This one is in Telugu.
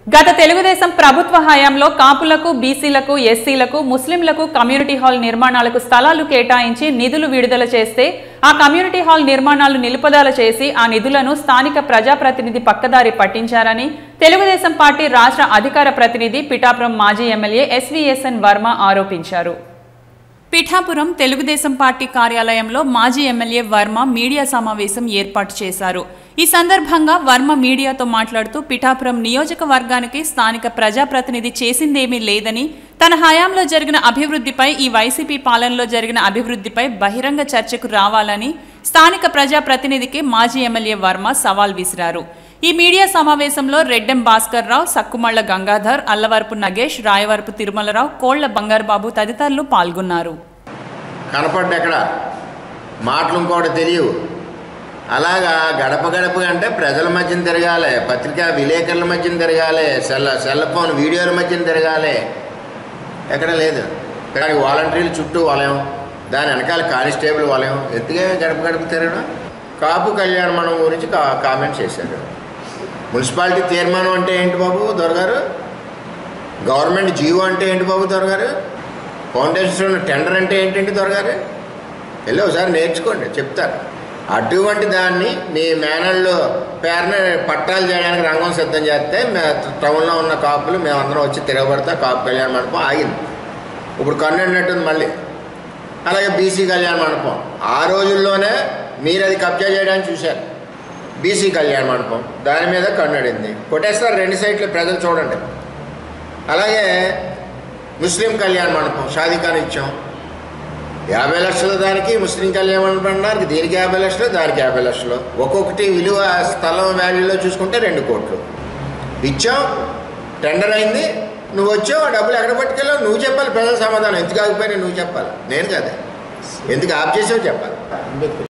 గత తెలుగుదేశం ప్రభుత్వ హయాంలో కాపులకు బీసీలకు ఎస్సీలకు ముస్లింలకు కమ్యూనిటీ హాల్ నిర్మాణాలకు స్థలాలు కేటాయించి నిధులు విడుదల చేస్తే ఆ కమ్యూనిటీ హాల్ నిర్మాణాలు నిలుపుదల చేసి ఆ నిధులను స్థానిక ప్రజాప్రతినిధి పక్కదారి పట్టించారని తెలుగుదేశం పార్టీ రాష్ట్ర అధికార ప్రతినిధి పిఠాపురం మాజీ ఎమ్మెల్యే ఎస్వీఎస్ఎన్ వర్మ ఆరోపించారు పిఠాపురం తెలుగుదేశం పార్టీ కార్యాలయంలో మాజీ ఎమ్మెల్యే వర్మ మీడియా సమావేశం ఏర్పాటు చేశారు ఈ సందర్భంగా వర్మ మీడియాతో మాట్లాడుతూ పిఠాపురం నియోజకవర్గానికి స్థానిక ప్రజాప్రతినిధి చేసిందేమీ లేదని తన హయాంలో జరిగిన అభివృద్ధిపై ఈ వైసీపీ పాలనలో జరిగిన అభివృద్ధిపై బహిరంగ చర్చకు రావాలని స్థానిక ప్రజాప్రతినిధికి మాజీ ఎమ్మెల్యే వర్మ సవాల్ విసిరారు ఈ మీడియా సమావేశంలో రెడ్డెం భాస్కర్ రావు సక్కుమళ్ల గంగాధర్ అల్లవరపు నగేష్ రాయవరపు తిరుమలరావు కోళ్ల బంగారుబాబు తదితరులు పాల్గొన్నారు కనపడ్డు ఎక్కడ మాటలు ఇంకోటి తెలియవు అలాగా గడప గడప అంటే ప్రజల మధ్యన తిరగాలి పత్రికా విలేకరుల మధ్యన తిరగాలి సెల్ సెల్ ఫోన్ వీడియోల మధ్యన తిరగాలి ఎక్కడ లేదు ఇక్కడ వాలంటీర్లు చుట్టూ వలయం దాని వెనకాల కానిస్టేబుల్ వలయం ఎందుకే గడప గడప తిరగడం కాపు కళ్యాణ మనం గురించి కా కామెంట్ చేశారు మున్సిపాలిటీ తీర్మానం అంటే ఏంటి బాబు దొరగారు గవర్నమెంట్ జీవో అంటే ఏంటి బాబు దొరగారు ఫౌండేషన్ టెండర్ అంటే ఏంటంటే దొరగారు వెళ్ళి ఒకసారి నేర్చుకోండి చెప్తారు అటువంటి దాన్ని మీ మేనల్లో పేరున పట్టాలు చేయడానికి రంగం సిద్ధం చేస్తే మే టౌన్లో ఉన్న కాపులు మేమందరం వచ్చి తిరగబడతా కాపు కళ్యాణ మండపం ఆగింది ఇప్పుడు కన్నున్నట్టుంది మళ్ళీ అలాగే బీసీ కళ్యాణ మండపం ఆ రోజుల్లోనే మీరు అది కబ్జా చేయడానికి చూశారు బీసీ కళ్యాణ మండపం దాని మీద కన్నడింది కొట్టేస్తారు రెండు సైట్లు ప్రజలు చూడండి అలాగే ముస్లిం కళ్యాణ మండపం షాదీఖాన్ ఇచ్చాం యాభై లక్షల దానికి ముస్లిం కళ్యాణ మండపం అన్నారు దీనికి యాభై లక్షలు దానికి యాభై లక్షలు ఒక్కొక్కటి విలువ స్థలం వాల్యూలో చూసుకుంటే రెండు కోట్లు ఇచ్చాం టెండర్ అయింది నువ్వు వచ్చావు ఆ డబ్బులు ఎక్కడ పట్టుకెళ్ళావు నువ్వు చెప్పాలి ప్రజల సమాధానం ఎందుకు ఆగిపోయినా నువ్వు చెప్పాలి నేను కదా ఎందుకు ఆఫ్ చేసావు చెప్పాలి